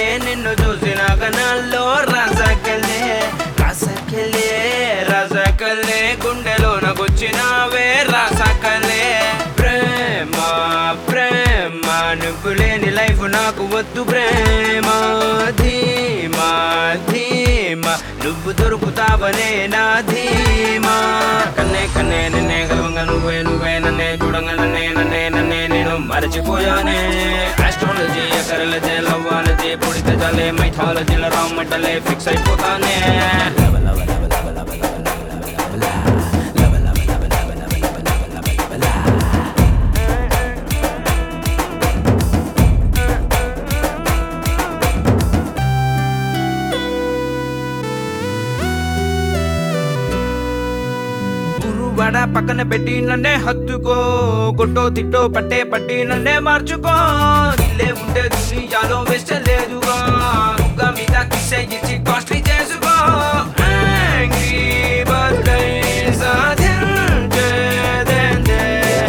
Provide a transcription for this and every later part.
నిన్ను చూసిన గనాల్లో రసకలే రసకలే రసకలే గుండెలోనకొచ్చినావే రసకలే ప్రేమ ప్రేమ నువ్వు లేని లైఫ్ నాకు వద్దు ప్రేమ ధీమా ధీమా నువ్వు దొరుకుతావనే నా ధీమా కన్నే కన్నే నిన్నే గలవంగా నువ్వే నువ్వే నన్నే చూడంగా నన్నే నన్నే నన్నే నేను మరచిపోయానే ఆస్ట్రాలజీ ఎకరలజీ లవ్వాలజీ పుడితే జలే మైథాలజీల రామంటలే ఫిక్స్ అయిపోతానే గురువడ పక్కన పెట్టి నన్నే హత్తుకో కొట్టో తిట్టో పట్టే పట్టి నన్నే మార్చుకో ఇల్లే ఉంటే దునియాలో వెస్ట్ లేదుగా ఒక్క మీద కిసే ఇచ్చి కాస్ట్లీ చేసుకో Angry birthday సాధించేదేందే.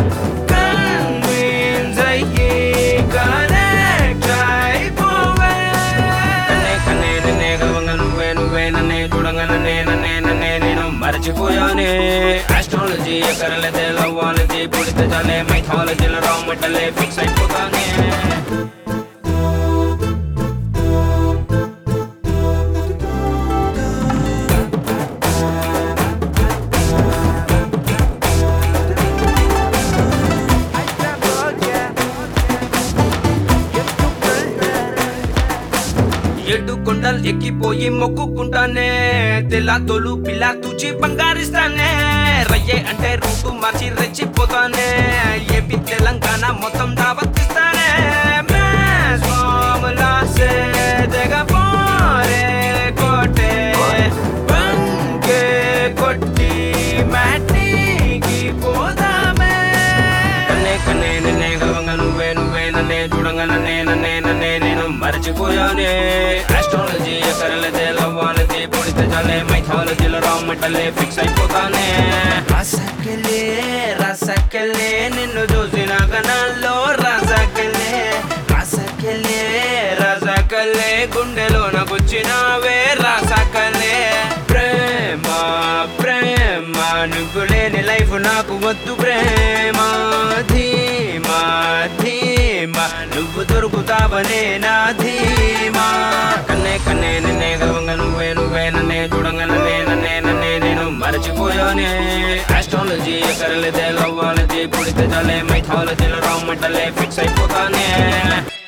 Convince అయ్యి connect అయిపోవే. కన్నే కన్నే నిన్నే గలవంగా నువ్వే నువ్వే నన్నే చూడంగా నన్నే నన్నే నన్నే నేను మరచిపోయానే ఆస్ట్రాలజీ ఎకరలదే లవ్వాలజీ పుడితే చాలే మైథాలజీల రామట్టలే ఫిక్స్ అయిపోతానే ఎడ్డు కొండలు ఎక్కిపోయి మొక్కుకుంటానే తెల్ల తోలు పిల్ల తుచి బంగారిస్తానే రయ్యే అంటే రూటు మార్చి రెచ్చిపోతానే ఏపీ తెలంగాణ మొత్తం దావత్తిస్తానే మ్యాస్ మామూలా సే తెగపోరే కోటే బంకే కొట్టి మ్యాట్నికి పోదామే కన్నే కన్నే నిన్నే గలవంగా నువ్వే నువ్వే నన్నే చూడంగా నన్నే నన్నే నన్నే నేను మరచిపోయానే ఆస్ట్రాలజీ ఎకరలదే లవ్వాలజీ పుడితే చాలే మైథాలజీల రామట్టలే ఫిక్స్ అయిపోతానే రసకలే రసకలే నిన్ను చూసిన గనాల్లో రసకలే రసకలే రసకలే గుండెలోనకొచ్చినావే రసకలే ప్రేమ ప్రేమ నువ్వు లేని లైఫ్ నాకు వద్దు ప్రేమ ధీమా ధీమా నువ్వు దొరుకుతావనే నా ధీమా కన్నే కన్నే నిన్నే గలవంగా నువ్వే నువ్వే నన్నే చూడంగా నన్నే నన్నే నన్నే నేను మరచిపోయానే ఆస్ట్రాలజీ ఎకరలదే లవ్వాలజీ పుడితే చాలే మైథాలజీల రామంటలే ఫిక్స్ అయిపోతానే